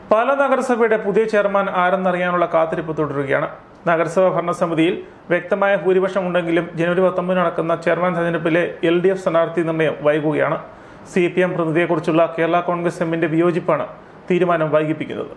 പാലാ നഗരസഭയുടെ പുതിയ ചെയർമാൻ ആരെന്നറിയാനുള്ള കാത്തിരിപ്പ് തുടരുകയാണ് നഗരസഭാ ഭരണസമിതിയിൽ വ്യക്തമായ ഭൂരിപക്ഷം ഉണ്ടെങ്കിലും ജനുവരി പത്തൊമ്പതിന് നടക്കുന്ന ചെയർമാൻ തെരഞ്ഞെടുപ്പിലെ എൽ ഡി എഫ് സ്ഥാനാർത്ഥി നിർണയം വൈകുകയാണ് സി പി എം പ്രതിനിധിയെക്കുറിച്ചുള്ള കേരള കോൺഗ്രസ് എമ്മിന്റെ വിയോജിപ്പാണ് തീരുമാനം വൈകിപ്പിക്കുന്നത്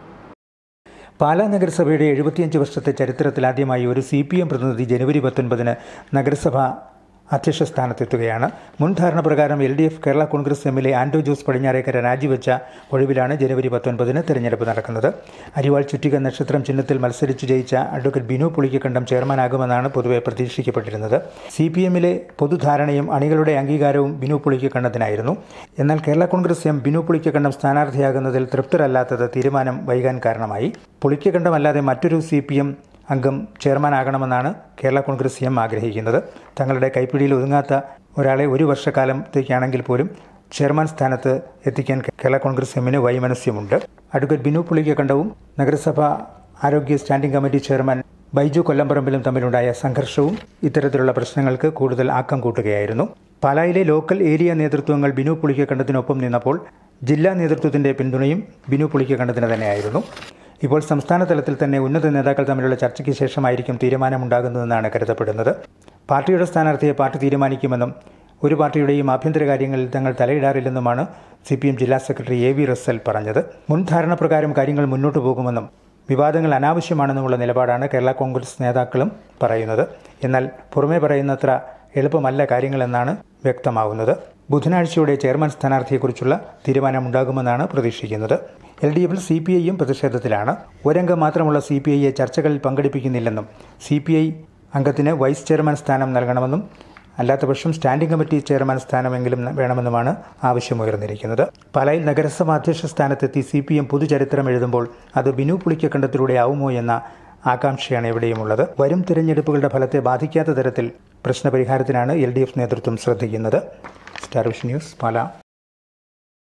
പാലാ നഗരസഭയുടെ എഴുപത്തിയഞ്ച് വർഷത്തെ ചരിത്രത്തിലാദ്യമായി ഒരു സി പി എം പ്രതിനിധി ജനുവരി പത്തൊൻപതിന് നഗരസഭ അധ്യക്ഷ സ്ഥാനത്തെത്തുകയാണ് മുൻ ധാരണ പ്രകാരം L D F Kerala Congress എമ്മിലെ ആൻഡോ ജോസ് പടിഞ്ഞാറേക്കര രാജിവെച്ച ഒഴിവിലാണ് ജനുവരി പത്തൊൻപതിന് തെരഞ്ഞെടുപ്പ് നടക്കുന്നത് അരിവാൾ ചുറ്റിക നക്ഷത്രം ചിഹ്നത്തിൽ മത്സരിച്ചു ജയിച്ച അഡ്വക്കേറ്റ് ബിനു പുളിക്കക്കണ്ടം ചെയർമാനാകുമെന്നാണ് പൊതുവെ പ്രതീക്ഷിക്കപ്പെട്ടിരുന്നത് സി പി എമ്മിലെ പൊതുധാരണയും അണികളുടെ അംഗീകാരവും ബിനു പുളിക്കക്കണ്ടത്തിനായിരുന്നു എന്നാൽ കേരള കോൺഗ്രസ് എം ബിനു പുളിക്കക്കണ്ടം സ്ഥാനാർത്ഥിയാകുന്നതിൽ തൃപ്തരല്ലാത്തത് തീരുമാനം വൈകാൻ കാരണമായി പുളിക്കക്കണ്ടമല്ലാതെ മറ്റൊരു സി പി എം അംഗം ചെയർമാനാകണമെന്നാണ് കേരള കോൺഗ്രസ് എം ആഗ്രഹിക്കുന്നത് തങ്ങളുടെ കൈപ്പിടിയിൽ ഒതുങ്ങാത്ത ഒരാളെ ഒരു വർഷക്കാലത്തേക്കാണെങ്കിൽ പോലും ചെയർമാൻ സ്ഥാനത്ത് എത്തിക്കാൻ കേരള കോൺഗ്രസ് എമ്മിന് വൈമനസ്യമുണ്ട് അഡ്വക്കേറ്റ് ബിനു പുളിക്കക്കണ്ടവും നഗരസഭ ആരോഗ്യ സ്റ്റാൻഡിംഗ് കമ്മിറ്റി ചെയർമാൻ ബൈജു കൊല്ലംപറമ്പിലും തമ്മിലുണ്ടായ സംഘർഷവും ഇത്തരത്തിലുള്ള പ്രശ്നങ്ങൾക്ക് കൂടുതൽ ആക്കം കൂട്ടുകയായിരുന്നു പാലായിലെ ലോക്കൽ ഏരിയ നേതൃത്വങ്ങൾ ബിനു പുളിക്കക്കണ്ടത്തിനൊപ്പം നിന്നപ്പോൾ ജില്ലാ നേതൃത്വത്തിന്റെ പിന്തുണയും ബിനു പുളിക്കക്കണ്ടത്തിന് തന്നെയായിരുന്നു ഇപ്പോൾ സംസ്ഥാന തലത്തിൽ തന്നെ ഉന്നത നേതാക്കൾ തമ്മിലുള്ള ചർച്ചയ്ക്ക് ശേഷമായിരിക്കും തീരുമാനമുണ്ടാകുന്നതെന്നാണ് കരുതപ്പെടുന്നത് പാർട്ടിയുടെ സ്ഥാനാർത്ഥിയെ പാർട്ടി തീരുമാനിക്കുമെന്നും ഒരു പാർട്ടിയുടെയും ആഭ്യന്തര കാര്യങ്ങളിൽ തങ്ങൾ തലയിടാറില്ലെന്നുമാണ് സി പി എം ജില്ലാ സെക്രട്ടറി എ വി റസൽ പറഞ്ഞത് മുൻ ധാരണ പ്രകാരം കാര്യങ്ങൾ മുന്നോട്ടു പോകുമെന്നും വിവാദങ്ങൾ അനാവശ്യമാണെന്നുമുള്ള നിലപാടാണ് കേരള കോൺഗ്രസ് നേതാക്കളും പറയുന്നത് എന്നാൽ പുറമേ പറയുന്നത്ര എളുപ്പമല്ല കാര്യങ്ങളെന്നാണ് വ്യക്തമാവുന്നത് ബുധനാഴ്ചയോടെ ചെയർമാൻ സ്ഥാനാർത്ഥിയെക്കുറിച്ചുള്ള തീരുമാനമുണ്ടാകുമെന്നാണ് പ്രതീക്ഷിക്കുന്നത് എൽ ഡി എഫിൽ സി പി ഐയും പ്രതിഷേധത്തിലാണ് ഒരംഗം മാത്രമുള്ള സി പി ഐയെ ചർച്ചകളിൽ പങ്കെടുപ്പിക്കുന്നില്ലെന്നും സി പി ഐ അംഗത്തിന് വൈസ് ചെയർമാൻ സ്ഥാനം നൽകണമെന്നും അല്ലാത്തപക്ഷം സ്റ്റാൻഡിംഗ് കമ്മിറ്റി ചെയർമാൻ സ്ഥാനമെങ്കിലും വേണമെന്നുമാണ് ആവശ്യമുയർന്നിരിക്കുന്നത് പാലായിൽ നഗരസഭാ അധ്യക്ഷ സ്ഥാനത്തെത്തി സി പി എം പുതുചരിത്രം എഴുതുമ്പോൾ അത് ബിനു പുളിക്കക്കണ്ടത്തിലൂടെ ആവുമോ എന്ന ആകാംക്ഷയാണ് എവിടെയുമുള്ളത് വരും തിരഞ്ഞെടുപ്പുകളുടെ ഫലത്തെ ബാധിക്കാത്ത തരത്തിൽ പ്രശ്നപരിഹാരത്തിനാണ് എൽ ഡി എഫ് നേതൃത്വം ശ്രദ്ധിക്കുന്നത് സ്റ്റാർ വിഷൻ ന്യൂസ് പാല